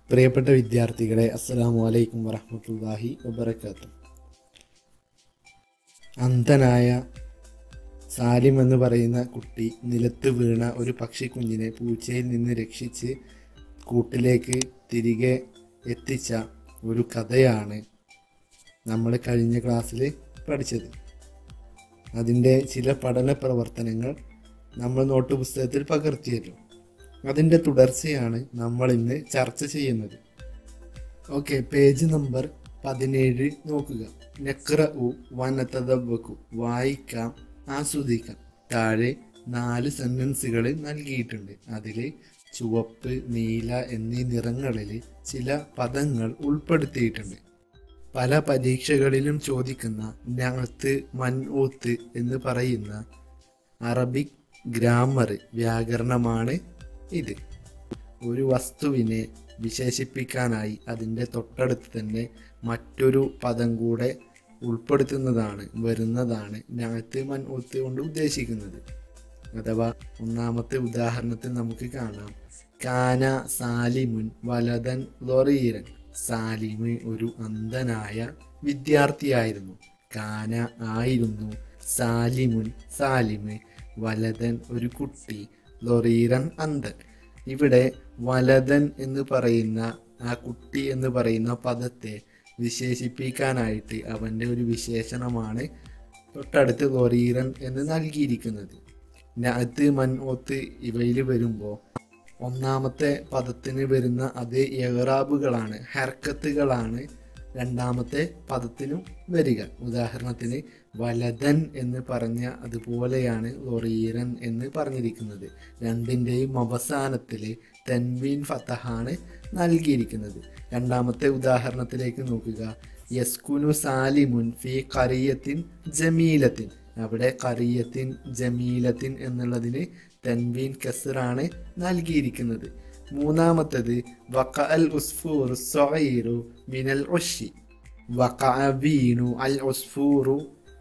പ്രിയപ്പെട്ട വിദ്യാർത്ഥികളെ അസ്സലാമു അലൈക്കും വറഹ്മത്തുള്ളാഹി വബറകാത്തു അന്ധനായ സാലിം എന്ന് പറയുന്ന കുട്ടി നിലത്ത് വീണ ഒരു പക്ഷിക്കുഞ്ഞിനെ പൂച്ചയിൽ നിന്ന് രക്ഷിച്ച് കൂട്ടിലേക്ക് തിരികെ എത്തിച്ച ഒരു കഥയാണ് നമ്മൾ കഴിഞ്ഞ ക്ലാസ്സിൽ പഠിച്ചത് അതിൻ്റെ ചില പഠന പ്രവർത്തനങ്ങൾ നമ്മൾ നോട്ട് പുസ്തകത്തിൽ പകർത്തിയല്ലോ അതിൻ്റെ തുടർച്ചയാണ് നമ്മൾ ഇന്ന് ചർച്ച ചെയ്യുന്നത് ഓക്കെ പേജ് നമ്പർ പതിനേഴ് നോക്കുക നെക്ര ഉ വനതവക്കു വായിക്കാം ആസ്വദിക്കാം താഴെ നാല് സെന്റൻസുകൾ നൽകിയിട്ടുണ്ട് അതിൽ ചുവപ്പ് നീല എന്നീ നിറങ്ങളിൽ ചില പദങ്ങൾ ഉൾപ്പെടുത്തിയിട്ടുണ്ട് പല പരീക്ഷകളിലും ചോദിക്കുന്ന നഅത്ത് മൻഊത്ത് എന്ന് പറയുന്ന അറബിക് ഗ്രാമർ വ്യാകരണമാണ് ഇത് ഒരു വസ്തുവിനെ വിശേഷിപ്പിക്കാനായി അതിൻ്റെ തൊട്ടടുത്ത് തന്നെ മറ്റൊരു പദം കൂടെ ഉൾപ്പെടുത്തുന്നതാണ് വരുന്നതാണ് നഅത്ത് മൻഊത്ത് കൊണ്ട് ഉദ്ദേശിക്കുന്നത് അഥവാ ഒന്നാമത്തെ ഉദാഹരണത്തിൽ നമുക്ക് കാണാം കാന സാലിമുൻ വലതൻ ലൊറീരൻ സാലിമ് ഒരു അന്ധനായ വിദ്യാർത്ഥിയായിരുന്നു കാന ആയിരുന്നു സാലിമുൻ സാലിമ് വലതൻ ഒരു കുട്ടി ലൊറീരൻ അന്ധൻ ഇവിടെ വലതൻ എന്ന് പറയുന്ന ആ കുട്ടി എന്ന് പറയുന്ന പദത്തെ വിശേഷിപ്പിക്കാനായിട്ട് അവൻ്റെ ഒരു വിശേഷണമാണ് തൊട്ടടുത്ത് ലൊറീറൻ എന്ന് നൽകിയിരിക്കുന്നത് നഅത്ത് മൻഓത്ത് ഇവയിൽ വരുമ്പോൾ ഒന്നാമത്തെ പദത്തിന് വരുന്ന അതേ എറാബുകളാണ് ഹർക്കത്തുകളാണ് രണ്ടാമത്തെ പദത്തിനും വരിക ഉദാഹരണത്തിന് വലതൻ എന്ന് പറഞ്ഞ അതുപോലെയാണ് ലൊറീരൻ എന്ന് പറഞ്ഞിരിക്കുന്നത് രണ്ടിൻ്റെയും അവസാനത്തിൽ തെൻവീൻ ഫത്തഹാണ് നൽകിയിരിക്കുന്നത് രണ്ടാമത്തെ ഉദാഹരണത്തിലേക്ക് നോക്കുക യസ്കുനു സാലിമുൻ ഫി കറിയത്തിൻ ജമീലത്തിൻ അവിടെ കറിയത്തിൻ ജമീലത്തിൻ എന്നുള്ളതിന് തൻവീൻ കസറാണ് നൽകിയിരിക്കുന്നത് മൂന്നാമത്തത് വക അൽ ഉസ്ഫൂർ സൊയീറു മിനൽ ഒഷി വക വീണു അൽ ഉസ്ഫൂറു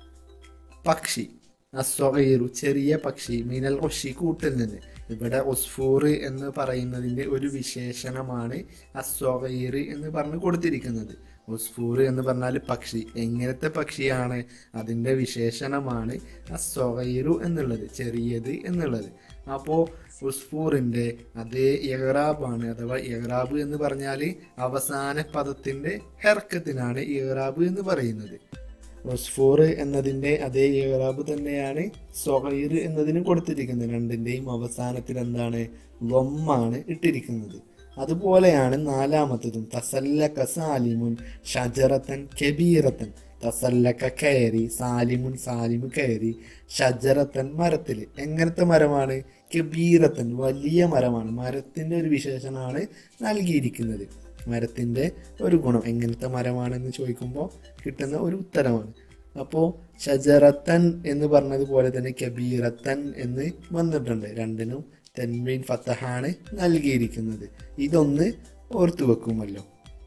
പക്ഷി അസ്വകീറു ചെറിയ പക്ഷി മിനൽ ഒഷി കൂട്ടിൽ നിന്ന് ഇവിടെ ഉസ്ഫൂർ എന്ന് പറയുന്നതിൻ്റെ ഒരു വിശേഷണമാണ് അസ്വകീർ എന്ന് പറഞ്ഞ് കൊടുത്തിരിക്കുന്നത് ഉസ്ഫൂർ എന്ന് പറഞ്ഞാൽ പക്ഷി എങ്ങനത്തെ പക്ഷിയാണ് അതിൻ്റെ വിശേഷണമാണ് അസ്വകീറു എന്നുള്ളത് ചെറിയത് എന്നുള്ളത് അപ്പോൾ ഉസ്ഫൂറിൻ്റെ അതേ ഇഹ്റാബാണ് അഥവാ ഇഹ്റാബ് എന്ന് പറഞ്ഞാൽ അവസാന പദത്തിൻ്റെ ഹെർക്കത്തിനാണ് ഇഹ്റാബ് എന്ന് പറയുന്നത് ഉസ്ഫൂർ എന്നതിൻ്റെ അതേ ഇഹ്റാബ് തന്നെയാണ് സൊഹൈർ എന്നതിനും കൊടുത്തിരിക്കുന്നത് രണ്ടിൻ്റെയും അവസാനത്തിൽ എന്താണ് ലൊമ്മാണ് ഇട്ടിരിക്കുന്നത് അതുപോലെയാണ് നാലാമത്തതും തസല്ലക്ക സാലിമുൻ ഷജറത്തൻ കബീറത്തൻ തസല്ലക്ക കയറി സാലിമുൻ സാലിമു കയറി ഷജറത്തൻ മരത്തിൽ എങ്ങനത്തെ മരമാണ് കബീറത്തൻ വലിയ മരമാണ് മരത്തിൻ്റെ ഒരു വിശേഷണമാണ് നൽകിയിരിക്കുന്നത് മരത്തിൻ്റെ ഒരു ഗുണം എങ്ങനത്തെ മരമാണെന്ന് ചോദിക്കുമ്പോൾ കിട്ടുന്ന ഒരു ഉത്തരമാണ് അപ്പോൾ ഷജറത്തൻ എന്ന് പറഞ്ഞതുപോലെ തന്നെ കബീറത്തൻ എന്ന് വന്നിട്ടുണ്ട് രണ്ടിനും തെൻവീൻ ഫത്തഹാണ് നൽകിയിരിക്കുന്നത് ഇതൊന്ന് ഓർത്തു വെക്കുമല്ലോ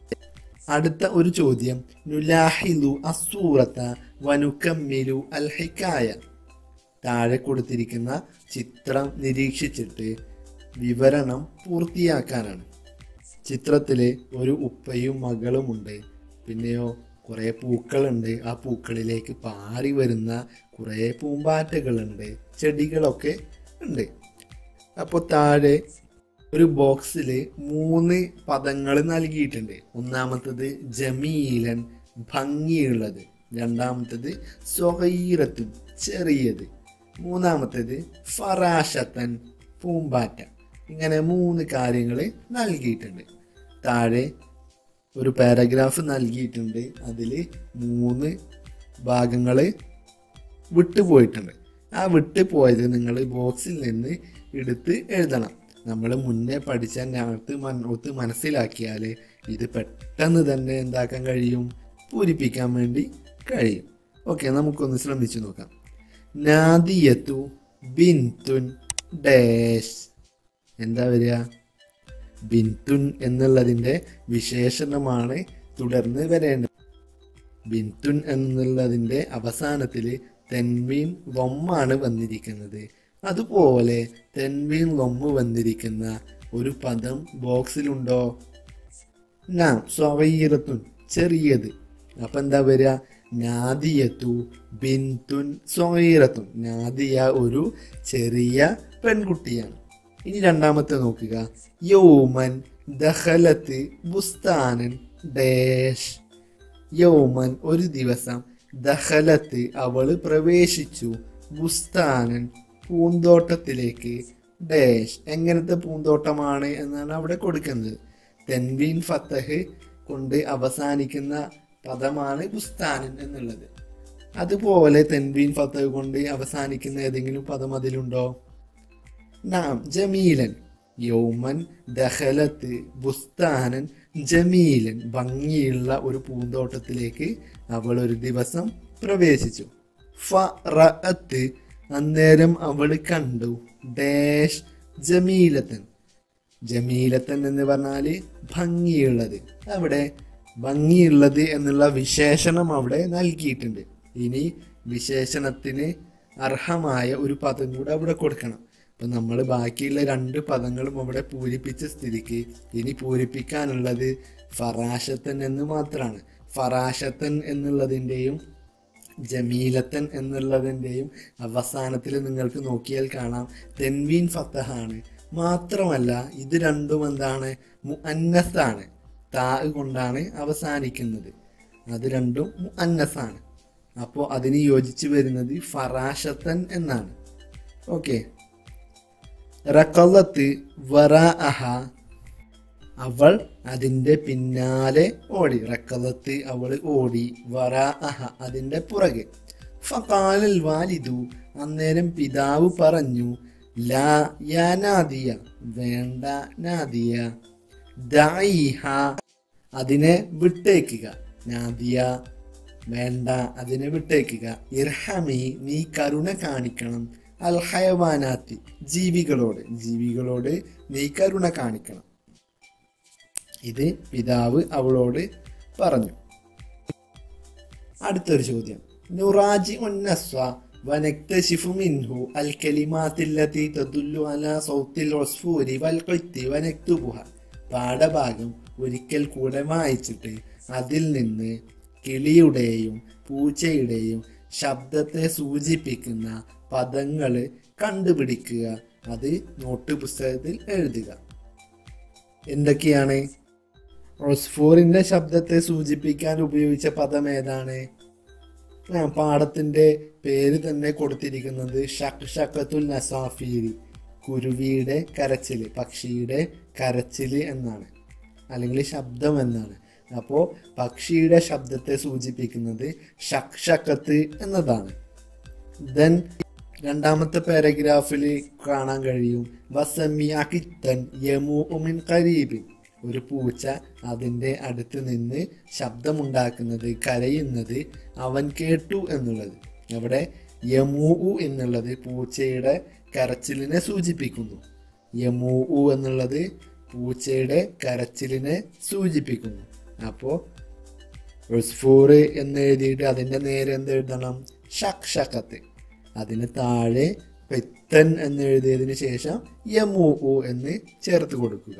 അടുത്ത ഒരു ചോദ്യം നുലാഹിലു അസൂറത്ത വനുക്കമ്മിലു അൽ ഹിക്കായ താഴെ കൊടുത്തിരിക്കുന്ന ചിത്രം നിരീക്ഷിച്ചിട്ട് വിവരണം പൂർത്തിയാക്കാനാണ് ചിത്രത്തിൽ ഒരു ഉപ്പയും മകളുമുണ്ട് പിന്നെയോ കുറേ പൂക്കളുണ്ട് ആ പൂക്കളിലേക്ക് പാറി വരുന്ന കുറേ പൂമ്പാറ്റകളുണ്ട് ചെടികളൊക്കെ ഉണ്ട് അപ്പോൾ താഴെ ഒരു ബോക്സിൽ മൂന്ന് പദങ്ങൾ നൽകിയിട്ടുണ്ട് ഒന്നാമത്തത് ജമീലൻ ഭംഗിയുള്ളത് രണ്ടാമത്തത് സ്വഹീറത്തും ചെറിയത് മൂന്നാമത്തേത് ഫറാഷത്തൻ പൂമ്പാറ്റ ഇങ്ങനെ മൂന്ന് കാര്യങ്ങൾ നൽകിയിട്ടുണ്ട് താഴെ ഒരു പാരഗ്രാഫ് നൽകിയിട്ടുണ്ട് അതിൽ മൂന്ന് ഭാഗങ്ങൾ വിട്ടുപോയിട്ടുണ്ട് ആ വിട്ടുപോയത് നിങ്ങൾ ബോക്സിൽ നിന്ന് എടുത്ത് എഴുതണം നമ്മൾ മുന്നേ പഠിച്ച ഞാത്ത് മനോത്ത് മനസ്സിലാക്കിയാൽ ഇത് പെട്ടെന്ന് തന്നെ എന്താക്കാൻ കഴിയും പൂരിപ്പിക്കാൻ വേണ്ടി കഴിയും ഓക്കെ നമുക്കൊന്ന് ശ്രമിച്ചു നോക്കാം നാദിയത്തു ബിൻതുൻ ഡാഷ് എന്താ വരിക ബിൻതുൻ എന്നുള്ളതിൻ്റെ വിശേഷണമാണ് തുടർന്ന് വരേണ്ടത് ബിൻതുൻ എന്നുള്ളതിൻ്റെ അവസാനത്തിൽ തെൻവീൻ ലൊമ്മാണ് വന്നിരിക്കുന്നത് അതുപോലെ തെൻവീൻ ലൊമ്മ് വന്നിരിക്കുന്ന ഒരു പദം ബോക്സിലുണ്ടോ നാം സ്വൈറത്തുൻ ചെറിയത് അപ്പൊ എന്താ വരിക നാദിയത്തു ബിന്തുൻ സ്വൈറത്തുൻ നാദിയ ഒരു ചെറിയ പെൺകുട്ടിയാണ് ഇനി രണ്ടാമത്തെ നോക്കുക യൗമൻ ദഹലത്ത് ബുസ്താനൻ ഡേഷ് യൗമൻ ഒരു ദിവസം ദഹലത്ത് അവള് പ്രവേശിച്ചു ബുസ്താനൻ പൂന്തോട്ടത്തിലേക്ക് ഡേഷ് എങ്ങനത്തെ പൂന്തോട്ടമാണ് എന്നാണ് അവിടെ കൊടുക്കുന്നത് തെൻവീൻ ഫത്തഹ് കൊണ്ട് അവസാനിക്കുന്ന പദമാണ് ബുസ്താനൻ എന്നുള്ളത് അതുപോലെ തെൻവീൻ ഫത്തഹ് കൊണ്ട് അവസാനിക്കുന്ന ഏതെങ്കിലും പദം അതിലുണ്ടോ നാം ജമീലൻ യൗമൻ ദഹലത്ത് ബുസ്താനൻ ജമീലൻ ഭംഗിയുള്ള ഒരു പൂന്തോട്ടത്തിലേക്ക് അവൾ ഒരു ദിവസം പ്രവേശിച്ചു ഫ റഅത്ത് അന്നേരം അവൾ കണ്ടു ഡാഷ് ജമീലത്തൻ ജമീലത്തൻ എന്ന് പറഞ്ഞാല് ഭംഗിയുള്ളത് അവിടെ ഭംഗിയുള്ളത് എന്നുള്ള വിശേഷണം അവിടെ നൽകിയിട്ടുണ്ട് ഇനി വിശേഷണത്തിന് അർഹമായ ഒരു പദം കൂടെ അവിടെ കൊടുക്കണം അപ്പൊ നമ്മൾ ബാക്കിയുള്ള രണ്ട് പദങ്ങളും അവിടെ പൂരിപ്പിച്ച സ്ഥിതിക്ക് ഇനി പൂരിപ്പിക്കാനുള്ളത് ഫറാശത്തൻ എന്ന് മാത്രമാണ് ഫറാശത്തൻ എന്നുള്ളതിൻ്റെയും ജമീലത്തൻ എന്നുള്ളതിൻ്റെയും അവസാനത്തിൽ നിങ്ങൾക്ക് നോക്കിയാൽ കാണാം തെൻവീൻ ഫത്തഹാണ് മാത്രമല്ല ഇത് രണ്ടും എന്താണ് മുഅന്നസാണ് താ കൊണ്ടാണ് അവസാനിക്കുന്നത് അത് രണ്ടും മുഅന്നസാണ് അപ്പോൾ അതിന് യോജിച്ച് വരുന്നത് ഫറാശത്തൻ എന്നാണ് ഓക്കെ റക്കലത്ത് വറാഅഹ അവൾ അതിൻ്റെ പിന്നാലെ ഓടി റക്കലത്ത് അവൾ ഓടി വറാഅഹ അതിൻ്റെ പുറകെ ഫകാലൽ വാലിദു അന്നേരം പിതാവ് പറഞ്ഞു ലാ യാ നാദിയ വേണ്ട നാദിയ ദായിഹ അതിനെ വിട്ടേക്കുക നാദിയ വേണ്ട അതിനെ വിട്ടേക്കുക ഇർഹമി നീ കരുണ കാണിക്കണം അൽ ഹയവാനാത്തി ജീവികളോട് ജീവികളോട് നീ കരുണ കാണിക്കണം ഇത് പിതാവ് അവളോട് പറഞ്ഞു അടുത്തൊരു ചോദ്യം നുറാജി ഉന്നസ്വ ونكتشف منه الكلمات التي تدل على صوت العصفور والقط ونكتبها പാഠഭാഗം ഒരിക്കൽ കൂടെ വായിച്ചിട്ട് അതിൽ നിന്ന് കിളിയുടെയും പൂച്ചയുടെയും ശബ്ദത്തെ സൂചിപ്പിക്കുന്ന പദങ്ങൾ കണ്ടുപിടിക്കുക അത് നോട്ട് പുസ്തകത്തിൽ എഴുതുക എന്തൊക്കെയാണ് റോസ്ഫോറിന്റെ ശബ്ദത്തെ സൂചിപ്പിക്കാൻ ഉപയോഗിച്ച പദം ഏതാണ് ആ, പാഠത്തിന്റെ പേര് തന്നെ കൊടുത്തിരിക്കുന്നത് ഷക് ഷക്കത്തുൽ നസാഫീരി കുരുവിയുടെ കരച്ചില് പക്ഷിയുടെ കരച്ചില് എന്നാണ് അല്ലെങ്കിൽ ശബ്ദം എന്നാണ് അപ്പോൾ പക്ഷിയുടെ ശബ്ദത്തെ സൂചിപ്പിക്കുന്നത് ഷക് ഷക്കത്ത് എന്നതാണ് ദെൻ രണ്ടാമത്തെ പാരഗ്രാഫിൽ കാണാൻ കഴിയും വസമിയാക്കിത്തൻ യമു മിൻ കരീബിൻ ഒരു പൂച്ച അതിൻ്റെ അടുത്ത് നിന്ന് ശബ്ദമുണ്ടാക്കുന്നത് കരയുന്നത് അവൻ കേട്ടു എന്നുള്ളത് അവിടെ യമൂ എന്നുള്ളത് പൂച്ചയുടെ കരച്ചിലിനെ സൂചിപ്പിക്കുന്നു യമൂ എന്നുള്ളത് പൂച്ചയുടെ കരച്ചിലിനെ സൂചിപ്പിക്കുന്നു അപ്പോൾ ഉസ്ഫൂർ എന്ന് എഴുതിയിട്ട് അതിൻ്റെ നേരെ എന്ത് എഴുതണം ഷക് ഷക്കത്ത് അതിന് താഴെ പെത്തൻ എന്ന് എഴുതിയതിന് ശേഷം യമൂ എന്ന് ചേർത്ത് കൊടുക്കുക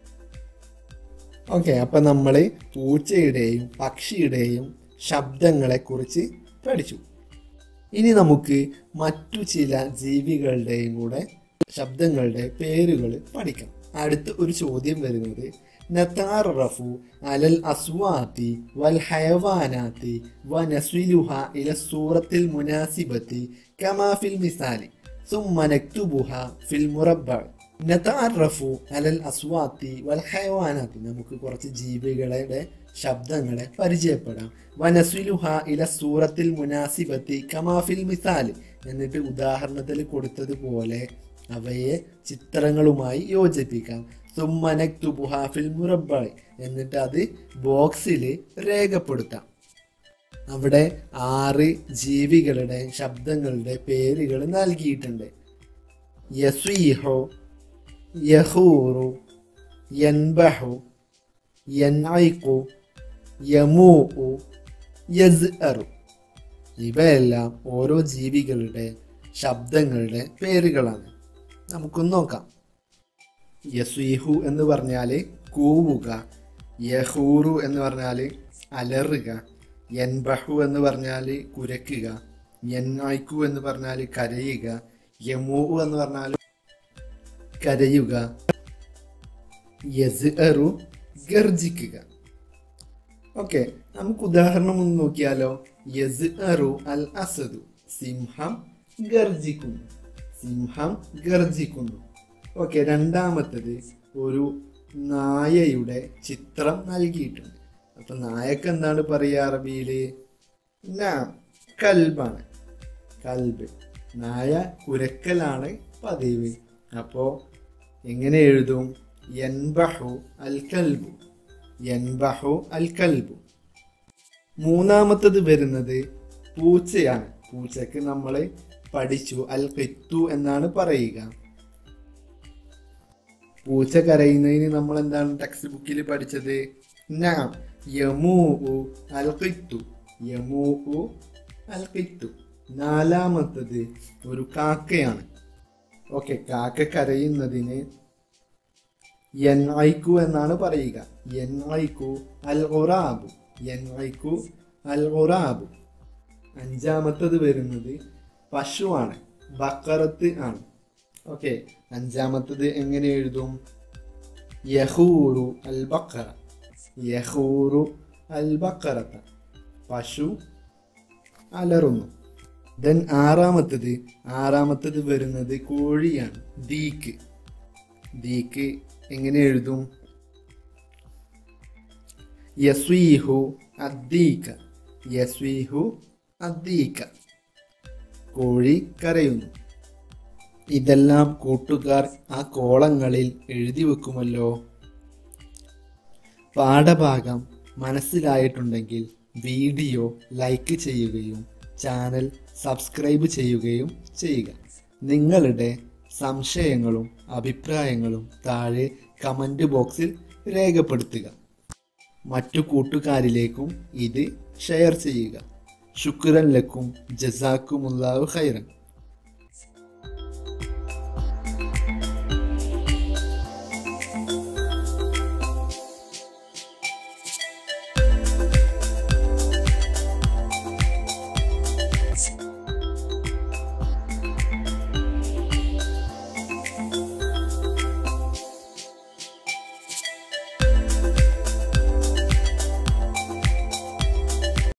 ഓക്കെ അപ്പം നമ്മൾ പൂച്ചയുടെയും പക്ഷിയുടെയും ശബ്ദങ്ങളെ കുറിച്ച് പഠിച്ചു ഇനി നമുക്ക് മറ്റു ചില ജീവികളുടെയും കൂടെ ശബ്ദങ്ങളുടെ പേരുകൾ പഠിക്കാം അടുത്ത ഒരു ചോദ്യം വരുന്നത് നതാറഫു അലൽ അസ്വാത്തി വൽ ഹയവാനാത്തി വനസ്വിലുഹ ഇല സൂറത്തിൽ മുനാസിബത്തി കമാ ഫിൽ മിസാലി ثم نكتبها في المربع നതാറഫു അലൽ അസ്വാത്തി വൽ ഹയവാനാത്തി നമുക്ക് കുറച്ച് ജീവികളുടെ ശബ്ദങ്ങളെ പരിചയപ്പെടാം വനസ്വിലുഹ ഇല സൂറത്തിൽ മുനാസിബത്തി കമാഫിൽ മിസാല് എന്നിട്ട് ഉദാഹരണത്തിൽ കൊടുത്തതുപോലെ അവയെ ചിത്രങ്ങളുമായി യോജിപ്പിക്കാം സുമ്മനക്തുബുഹ ഫിൽ മുറബായ് എന്നിട്ട് അത് ബോക്സിൽ രേഖപ്പെടുത്താം അവിടെ ആറ് ജീവികളുടെ ശബ്ദങ്ങളുടെ പേരുകൾ നൽകിയിട്ടുണ്ട് യസ്വീഹോ യഹൂറു യൻബഹു യൻഐഖു യമൂഉ യസ്അറു ഇവയെല്ലാം ഓരോ ജീവികളുടെ ശബ്ദങ്ങളുടെ പേരുകളാണ് നമുക്കൊന്ന് നോക്കാം യസ്വീഹു എന്ന് പറഞ്ഞാൽ കൂവുക യഹൂറു എന്ന് പറഞ്ഞാൽ അലറുക യൻബഹു എന്ന് പറഞ്ഞാൽ കുരക്കുക യന്നായ്ക്കു എന്ന് പറഞ്ഞാൽ കരയുക യമൂ എന്ന് പറഞ്ഞാൽ കരയുക യസ്അറു ഗർജിക്കുക ഓക്കെ നമുക്ക് ഉദാഹരണം ഒന്ന് നോക്കിയാലോ യസ്അറു അൽ അസദു സിംഹം ഗർജിക്കുന്നു സിംഹം ഗർജിക്കുന്നു ഓക്കെ രണ്ടാമത്തത് ഒരു നായയുടെ ചിത്രം നൽകിയിട്ടുണ്ട് അപ്പൊ നായക്ക് എന്താണ് പറയുക അറബിയില് നാ കൽബാണ് കൽബ് നായ കുരക്കലാണ് പതിവ് അപ്പോ എങ്ങനെ എഴുതും യൻബഹു അൽ കൽബു യൻബഹു അൽ കൽബു മൂന്നാമത്തത് വരുന്നത് പൂച്ചയാണ് പൂച്ചക്ക് നമ്മൾ പഠിച്ചു അൽ കിത്തു എന്നാണ് പറയുക പൂച്ച കരയുന്നതിന് നമ്മൾ എന്താണ് ടെക്സ്റ്റ് ബുക്കിൽ പഠിച്ചത് നാം യമൂ അൽ കിത്തു യമൂ അൽ കിത്തു നാലാമത്തത് ഒരു കാക്കയാണ് ഓക്കെ കാക്ക കരയുന്നതിന് എൻ ഐക്കു എന്നാണ് പറയുക എൻ ഐക്കു അൽ ഒറാബു എൻ ഐക്കു അൽ ഒറാബു അഞ്ചാമത്തത് വരുന്നത് പശുവാണ് ബക്കറത്ത് ആണ് ഓക്കെ അഞ്ചാമത്തത് എങ്ങനെ എഴുതും യഹൂറു അൽ ബക്കറ യഹൂറു അൽ ബക്കറത്ത പശു അലറുന്നു ദെൻ ആറാമത്തത് ആറാമത്തത് വരുന്നത് കോഴിയാണ് ദീക്ക് ദീക്ക് എങ്ങനെ എഴുതും യസ്വീഹു അദ്ദീക യസ്വീഹു അദ്ദീക കോഴി കരയുന്നു ഇതെല്ലാം കൂട്ടുകാർ ആ കോളങ്ങളിൽ എഴുതി വെക്കുമല്ലോ പാഠഭാഗം മനസ്സിലായിട്ടുണ്ടെങ്കിൽ വീഡിയോ ലൈക്ക് ചെയ്യുകയും ചാനൽ സബ്സ്ക്രൈബ് ചെയ്യുകയും ചെയ്യുക നിങ്ങളുടെ സംശയങ്ങളും അഭിപ്രായങ്ങളും താഴെ കമൻറ്റ് ബോക്സിൽ രേഖപ്പെടുത്തുക മറ്റു കൂട്ടുകാരിലേക്കും ഇത് ഷെയർ ചെയ്യുക ശുക്രൻ ലക്കും ജസാക്കുമുല്ലാഹു ഖൈറൻ